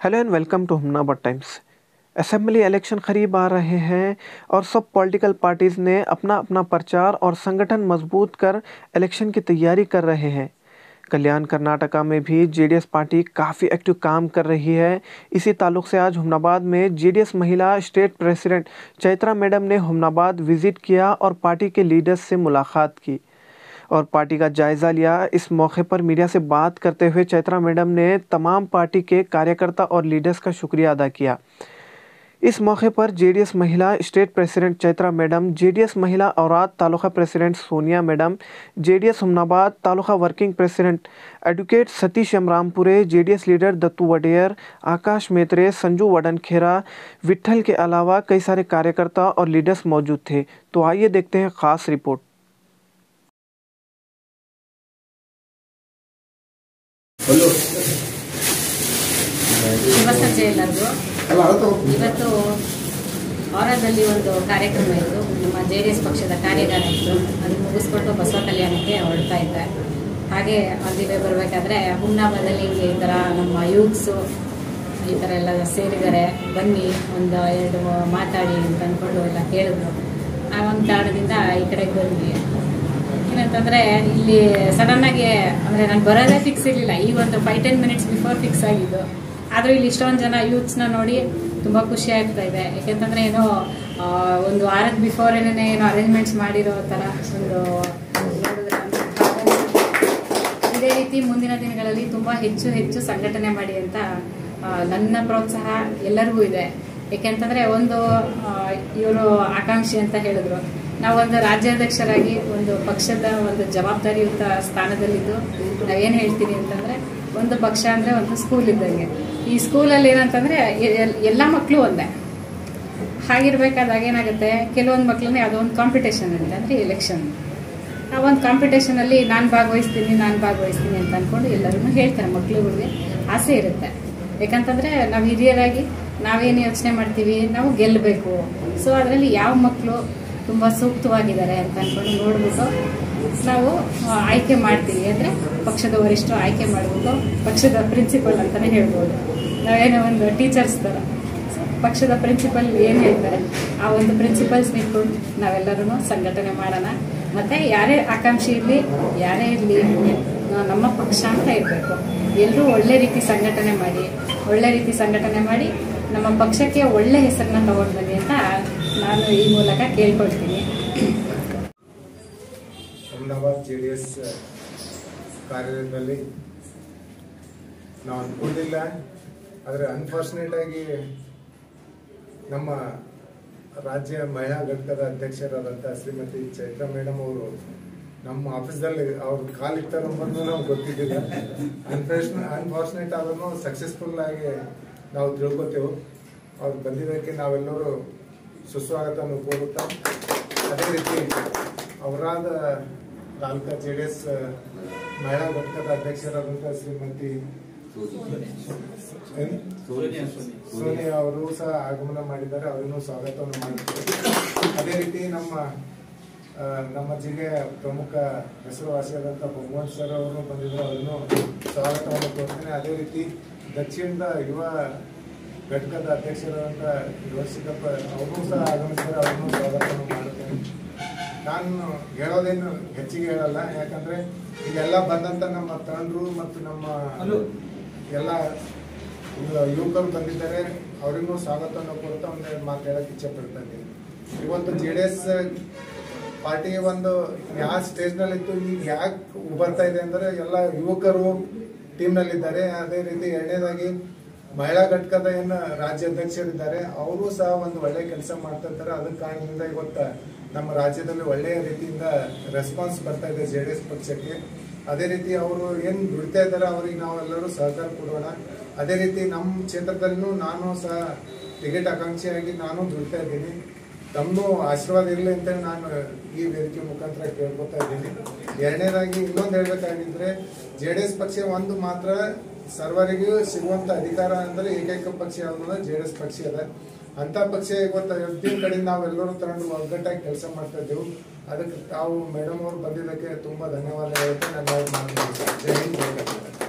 Hello and welcome to Humnabad Times assembly election करीब आ रहे हैं और सब पॉलिटिकल पार्टीज़ ने अपना अपना प्रचार और संगठन मजबूत कर इलेक्शन की तैयारी कर रहे हैं कल्याण कर्नाटका में भी जेडीएस पार्टी काफ़ी एक्टिव काम कर रही है इसी ताल्लुक से आज हुमनाबाद में जेडीएस महिला स्टेट प्रेसिडेंट चैत्रा मैडम ने हुमनाबाद विज़िट किया और पार्टी के लीडर्स से मुलाकात की और पार्टी का जायज़ा लिया इस मौके पर मीडिया से बात करते हुए चैत्रा मैडम ने तमाम पार्टी के कार्यकर्ता और लीडर्स का शुक्रिया अदा किया इस मौके पर जेडीएस महिला state president Chaitra madam JDS महिला Aurad taluka president Sonia madam JDS Humnabad taluka working president advocate Satish Yamrampure JDS leader Dattu Wadeyar Akash Metre Sanju Wadankhera Vithal के अलावा कई सारे कार्यकर्ता और लीडर्स मौजूद थे तो आइए देखते हैं खास रिपोर्ट ಅಲ್ಲೋ ಶುಭ ಸಂಜೆ ಎಲ್ಲರಿಗೂ ಅಲ್ಲ ಅದು ಇವತ್ತು ಔರಾದಲ್ಲಿ ಒಂದು ಕಾರ್ಯಕ್ರಮ ಇತ್ತು ನಮ್ಮ ಜೆ ಡಿ ಎಸ್ ಪಕ್ಷದ ಕಾರ್ಯಾಗಾರ ಇತ್ತು ಅದು ಮುಗಿಸ್ಕೊಟ್ಟು ಬಸವ ಕಲ್ಯಾಣಕ್ಕೆ ಹೊರಡ್ತಾ ಇದ್ದೆ ಹಾಗೆ ಅಲ್ಲಿಗೆ ಬರಬೇಕಾದ್ರೆ ಹುಮ್ನಾಬಾದಲ್ಲಿ ಹಿಂಗೆ ಈ ಥರ ನಮ್ಮ ಯೂತ್ಸು ಈ ಥರ ಎಲ್ಲ ಸೇರಿದ್ದಾರೆ ಬನ್ನಿ ಒಂದು ಎರಡು ಮಾತಾಡಿ ಅಂತ ಅಂದ್ಕೊಂಡು ಎಲ್ಲ ಕೇಳಿದ್ರು ಆ ಒಂದು ಕಾರಣದಿಂದ ಈ ಕಡೆಗೆ ಬಂದ್ವಿ ಏನಂತಂದ್ರೆ ಇಲ್ಲಿ ಸಡನ್ ಆಗಿ ಅಂದ್ರೆ ನಾನು ಬರೋದೇ ಫಿಕ್ಸ್ ಇರಲಿಲ್ಲ ಈ ಒಂದು five ten minutes before fix ಆಗಿದ್ದು ಆದ್ರೂ ಇಲ್ಲಿ ಇಷ್ಟೊಂದು ಜನ ಯೂತ್ಸ್ನ ನೋಡಿ ತುಂಬಾ ಖುಷಿ ಆಗ್ತಾ ಇದೆ ಯಾಕೆಂತಂದ್ರೆ ಏನೋ ಆ, ಒಂದು ವಾರದ ಬಿಫೋರ್ ಏನೇ ಏನೋ ಅರೇಂಜ್ಮೆಂಟ್ಸ್ ಮಾಡಿರೋ ತರ ಒಂದು ನೋಡಿದ್ರೆ ಒಂದು ಇದೇ ರೀತಿ ಮುಂದಿನ ದಿನಗಳಲ್ಲಿ ತುಂಬಾ ಹೆಚ್ಚು ಹೆಚ್ಚು ಸಂಘಟನೆ ಮಾಡಿ ಅಂತ ಆ, ನನ್ನ ಪ್ರೋತ್ಸಾಹ ಎಲ್ಲರಿಗೂ ಇದೆ ಯಾಕೆಂತಂದ್ರೆ ಒಂದು ಇವರು ಆಕಾಂಕ್ಷಿ ಅಂತ ಹೇಳಿದ್ರು ನಾವೊಂದು ರಾಜ್ಯಾಧ್ಯಕ್ಷರಾಗಿ ಒಂದು ಪಕ್ಷದ ಒಂದು ಜವಾಬ್ದಾರಿಯುತ ಸ್ಥಾನದಲ್ಲಿದ್ದು ನಾವೇನ್ ಹೇಳ್ತೀನಿ ಅಂತಂದ್ರೆ ಒಂದು ಪಕ್ಷ ಅಂದ್ರೆ ಒಂದು ಸ್ಕೂಲ್ ಇದ್ದಂಗೆ ಈ ಸ್ಕೂಲಲ್ಲಿ ಏನಂತಂದ್ರೆ ಎ- ಎಲ್- ಎಲ್ಲಾ ಮಕ್ಕಳು ಒಂದೇ ಹಾಗಿರ್ಬೇಕಾದಾಗ ಏನಾಗುತ್ತೆ ಕೆಲವೊಂದು ಮಕ್ಕಳನ್ನ ಯಾವುದೋ ಒಂದು ಕಾಂಪಿಟೇಷನ್ ಇರುತ್ತೆ ಅಂದ್ರೆ ಎಲೆಕ್ಷನ್ ಆ ಒಂದು ಕಾಂಪಿಟೇಷನ್ ಅಲ್ಲಿ ನಾನು ಭಾಗವಹಿಸ್ತೀನಿ ನಾನು ಭಾಗವಹಿಸ್ತೀನಿ ಅಂತ ಅನ್ಕೊಂಡು ಎಲ್ಲರೂ ಹೇಳ್ತಾರೆ ಮಕ್ಳುಗಳಿಗೆ ಆಸೆ ಇರುತ್ತೆ ಯಾಕಂತಂದ್ರೆ ನಾವು ಹಿರಿಯರಾಗಿ ನಾವೇನು ಯೋಚನೆ ಮಾಡ್ತೀವಿ ನಾವು ಗೆಲ್ಲಬೇಕು ಸೊ ಅದರಲ್ಲಿ ಯಾವ ಮಕ್ಕಳು ತುಂಬಾ ಸೂಕ್ತವಾಗಿದ್ದಾರೆ ಅಂತ ಅನ್ಕೊಂಡು ನೋಡ್ಬಿಟ್ಟು ನಾವು ಆ, ಆಯ್ಕೆ ಮಾಡ್ತೀವಿ ಅಂದ್ರೆ ಪಕ್ಷದ ವರಿಷ್ಠರು ಆಯ್ಕೆ ಮಾಡ್ಬಿಟ್ಟು ಪಕ್ಷದ ಪ್ರಿನ್ಸಿಪಲ್ ಅಂತಾನೆ ಹೇಳ್ಬೋದು ನಾವೇನೋ ಒಂದು ಟೀಚರ್ಸ್ ತರ So, ಪಕ್ಷದ ಪ್ರಿನ್ಸಿಪಲ್ ಏನ್ ಹೇಳ್ತಾರೆ ಆ ಒಂದು ಪ್ರಿನ್ಸಿಪಲ್ಸ್ ನಿಂತ್ಕೊಂಡು ನಾವೆಲ್ಲರೂ ಸಂಘಟನೆ ಮಾಡೋಣ ಮತ್ತೆ ಯಾರೇ ಆಕಾಂಕ್ಷಿ ಇರಲಿ ಯಾರೇ ಇರಲಿ ನಮ್ಮ ಪಕ್ಷ ಅಂತ ಇರಬೇಕು ಎಲ್ಲರೂ ಒಳ್ಳೆ ರೀತಿ ಸಂಘಟನೆ ಮಾಡಿ ಒಳ್ಳೆ ರೀತಿ ಸಂಘಟನೆ ಮಾಡಿ ನಮ್ಮ ಪಕ್ಷಕ್ಕೆ ಒಳ್ಳೆ ಹೆಸರನ್ನ ತಗೊಂಡು ಬನ್ನಿ ಅಂತ ನಾನು ಈ ಮೂಲಕ ಕೇಳ್ಕೊಳ್ತೀನಿ ಅಹಮದಾಬಾದ್ ಜೆ ಡಿ ಎಸ್ ಕಾರ್ಯಾಲಯದಲ್ಲಿ ನಾವು ಅಂದ್ಕೊಂಡಿಲ್ಲ ಆದರೆ ಅನ್ಫಾರ್ಚುನೇಟ್ ಆಗಿ ನಮ್ಮ ರಾಜ್ಯ ಮಹಿಳಾ ಘಟಕದ ಅಧ್ಯಕ್ಷರಾದಂಥ ಶ್ರೀಮತಿ ಚೈತ್ರಾ ಮೇಡಮ್ ಅವರು ನಮ್ಮ ಆಫೀಸ್ದಲ್ಲಿ ಅವ್ರ ಕಾಲಿಟ್ಟಾರ ಬಂದು ನಮ್ಗೆ ಗೊತ್ತಿದ್ದಿಲ್ಲ ಅನ್ಫಾರ್ಚುನೇಟ್ ಅನ್ಫಾರ್ಚುನೇಟ್ ಆದ್ರೂ ಸಕ್ಸಸ್ಫುಲ್ ಆಗಿ ನಾವು ತಿಳ್ಕೊತೇವೆ ಅವ್ರು ಬಂದಿದ್ದಕ್ಕೆ ನಾವೆಲ್ಲರೂ ಸುಸ್ವಾಗತವನ್ನು ಕೋರುತ್ತಾ ಅದೇ ರೀತಿ ಅವರಾದ ತಾಲೂಕಾ ಜೆ ಡಿ ಎಸ್ ಮಹಿಳಾ ಘಟಕದ ಅಧ್ಯಕ್ಷರಾದಂಥ ಶ್ರೀಮತಿ ಏನು? ಸೋನಿಯಾ ಅವರು ಸಹ ಆಗಮನ ಮಾಡಿದ್ದಾರೆ ಅವರನ್ನು ಸ್ವಾಗತವನ್ನು ಮಾಡುತ್ತೇವೆ ಅದೇ ರೀತಿ ನಮ್ಮ ಆ, ನಮ್ಮ ಜಿಲ್ಲೆಯ ಪ್ರಮುಖ ಹೆಸರುವಾಸಿಯಾದಂಥ ಭಗವಂತ ಸರ್ ಅವರು ಬಂದಿದ್ರು ಅವರನ್ನು ಸ್ವಾಗತವನ್ನು ಕೊಡ್ತೇನೆ ಅದೇ ರೀತಿ ದಕ್ಷಿಣದ ಯುವ ಘಟಕದ ಅಧ್ಯಕ್ಷರಾದಂಥ ಯುವಸಿದ್ದಪ್ಪ ಅವರು ಸಹ ಆಗಮಿಸಿದ್ದಾರೆ ಅವರನ್ನು ಸ್ವಾಗತವನ್ನು ಮಾಡುತ್ತೇನೆ ನಾನು ಹೇಳೋದೇನು ಹೆಚ್ಚಿಗೆ ಹೇಳಲ್ಲ ಯಾಕಂದ್ರೆ ಈಗೆಲ್ಲ ಬಂದಂತ ನಮ್ಮ ತಂಡ್ರು ಮತ್ತು ನಮ್ಮ ಎಲ್ಲ ಯುವ- ಯುವಕರು ಬಂದಿದ್ದಾರೆ ಅವರಿಗೂ ಸ್ವಾಗತವನ್ನು ಕೊಡ್ತಾ ಒಂದೆರಡು ಮಾತು ಹೇಳಕ್ ಇಚ್ಛೆ ಪಡ್ತಾ ಇದ್ದೀನಿ ಇವತ್ತು ಜೆ ಡಿ ಎಸ್ ಪಾರ್ಟಿ ಒಂದು ಯಾವ ಸ್ಟೇಜ್ ನಲ್ಲಿ ಇತ್ತು ಈಗ ಯಾಕೆ ಉಬರ್ತಾ ಇದೆ ಅಂದ್ರೆ ಎಲ್ಲ ಯುವಕರು ಟೀಮ್ ನಲ್ಲಿದ್ದಾರೆ ಅದೇ ರೀತಿ ಎರಡನೇದಾಗಿ ಮಹಿಳಾ ಘಟಕದ ಏನು ರಾಜ್ಯಾಧ್ಯಕ್ಷರಿದ್ದಾರೆ ಅವರು ಸಹ ಒಂದು ಒಳ್ಳೆ ಕೆಲಸ ಮಾಡ್ತಾ ಇರ್ತಾರೆ ಅದ್ರ ಕಾರಣದಿಂದ ಇವತ್ತು ನಮ್ಮ ರಾಜ್ಯದಲ್ಲಿ ಒಳ್ಳೆಯ ರೀತಿಯಿಂದ ರೆಸ್ಪಾನ್ಸ್ ಬರ್ತಾ ಇದೆ ಜೆ ಡಿ ಎಸ್ ಪಕ್ಷಕ್ಕೆ ಅದೇ ರೀತಿ ಅವರು ಏನ್ ದುಡಿತಾ ಇದ್ದಾರೆ ಅವರಿಗೆ ನಾವೆಲ್ಲರೂ ಸಹಕಾರ ಕೊಡೋಣ ಅದೇ ರೀತಿ ನಮ್ಮ ಕ್ಷೇತ್ರದಲ್ಲೂ ನಾನು ಸಹ ಟಿಕೆಟ್ ಆಕಾಂಕ್ಷಿಯಾಗಿ ನಾನು ದುಡಿತಾ ಇದ್ದೀನಿ ತಮ್ಮೂ ಆಶೀರ್ವಾದ ಇರಲಿ ಅಂತೇಳಿ ನಾನು ಈ ವೇದಿಕೆ ಮುಖಾಂತರ ಕೇಳ್ಕೊತಾ ಇದ್ದೀನಿ ಎರಡನೇದಾಗಿ ಇನ್ನೊಂದು ಹೇಳ್ಬೇಕಾಗಿದ್ರೆ ಜೆ ಡಿ ಎಸ್ ಪಕ್ಷ ಒಂದು ಮಾತ್ರ ಸರ್ವರಿಗೂ ಸಿಗುವಂತ ಅಧಿಕಾರ ಅಂದ್ರೆ ಏಕೈಕ ಪಕ್ಷ ಯಾವ್ದು ಜೆ ಡಿ ಎಸ್ ಪಕ್ಷ ಅದ ಅಂತ ಪಕ್ಷ ಇವತ್ತು ಎಫ್ಡಿ ಕಡೆಯಿಂದ ನಾವೆಲ್ಲರೂ ತಗೊಂಡು ಒಗ್ಗಟ್ಟಾಗಿ ಕೆಲಸ ಮಾಡ್ತಾ ಇದ್ದೆವು ಅದಕ್ಕೆ ತಾವು ಮೇಡಮ್ ಅವರು ಬಂದಿದ್ದಕ್ಕೆ ತುಂಬಾ ಧನ್ಯವಾದ ಹೇಳ್ತಾ ನನ್ನ ಮಾತು ಮುಗಿಸ್ತೇನೆ. ಜೈ ಹಿಂದ್ ಜೈ ಕರ್ನಾಟಕ